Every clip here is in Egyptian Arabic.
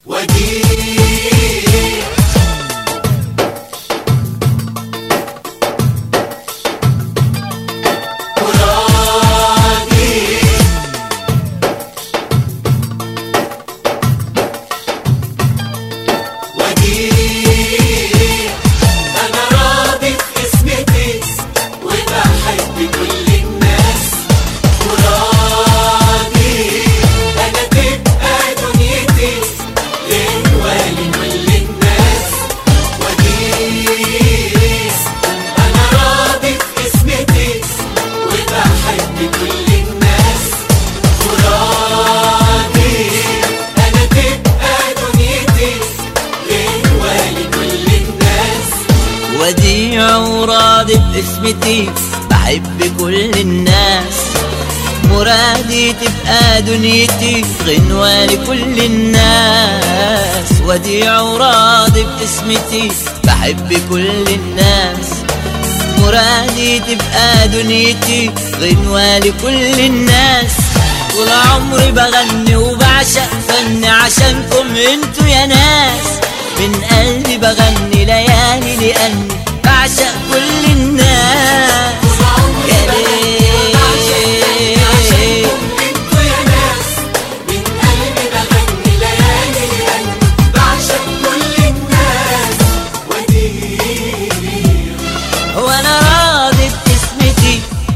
وديع مرادي وديع أنا راضي باسمتي وبحب كل الناس مرادي أنا تبقى دنيتي لإخواني كل الناس وديع أنا راضي باسمتي وبحب كل الناس مرادي أنا تبقى دنيتي لإخواني كل الناس وديع وراضي باسمتي بحب كل الناس مرادي تبقى دنيتي غنوة لكل الناس وديع وراضي باسمتي بحب كل الناس مرادي تبقى دنيتي غنوة لكل الناس طول عمري بغني وبعشق فن عشانكم انتوا يا ناس من قلبي بغني ليالي لأني بعشق كل الناس يا ليل انتوا يا ناس من قلبي بغني ليالي لأني بعشق كل الناس وديع وانا راضي باسمتي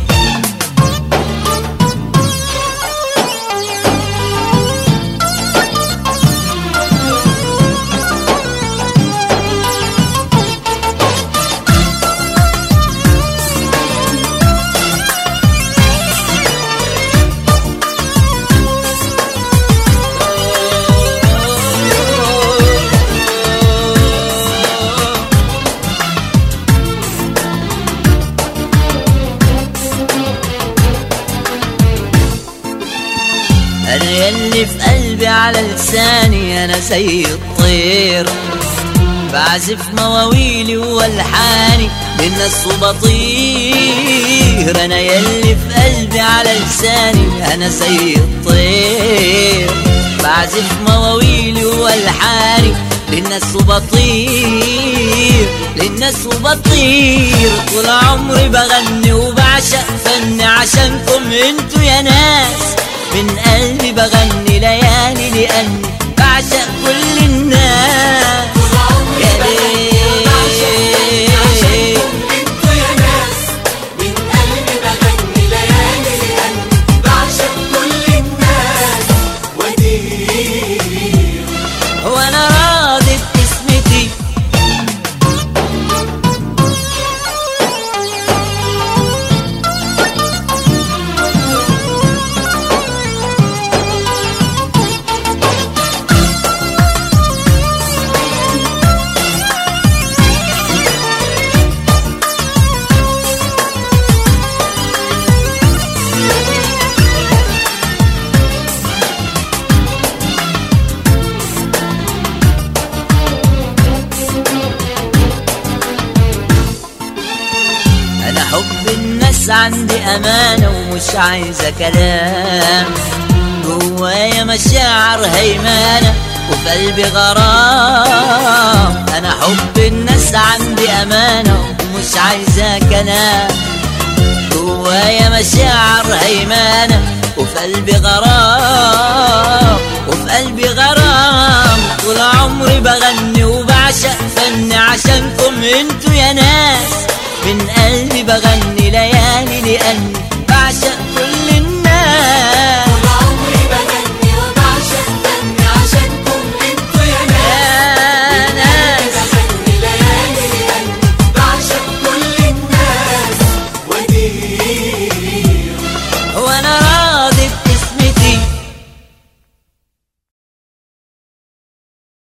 انا يلي في قلبي على لساني انا زي الطير بعزف مواويلي والحاني للناس وبطير انا يلي في قلبي على لساني انا زي الطير بعزف مواويلي والحاني للناس وبطير للناس وبطير طول عمري بغني وبعشق فن عشانكم انتوا يا ناس من قلبي بغني ليالي لأني بعشق كل الناس يا ليل انتوا يا ناس من قلبي بغني ليالي لأني بعشق كل الناس وديع وانا راضي باسمتي انا حب الناس عندي امانه ومش عايزه كلام جوايا مشاعر هيمانه وفي قلبي غرام انا حب الناس عندي امانه ومش عايزه كلام جوايا مشاعر هيمانه وفي قلبي غرام وفي قلبي غرام طول عمري بغني وبعشق فن عشانكم انتوا يا ناس من قلبي بغني ليالي لأني بعشق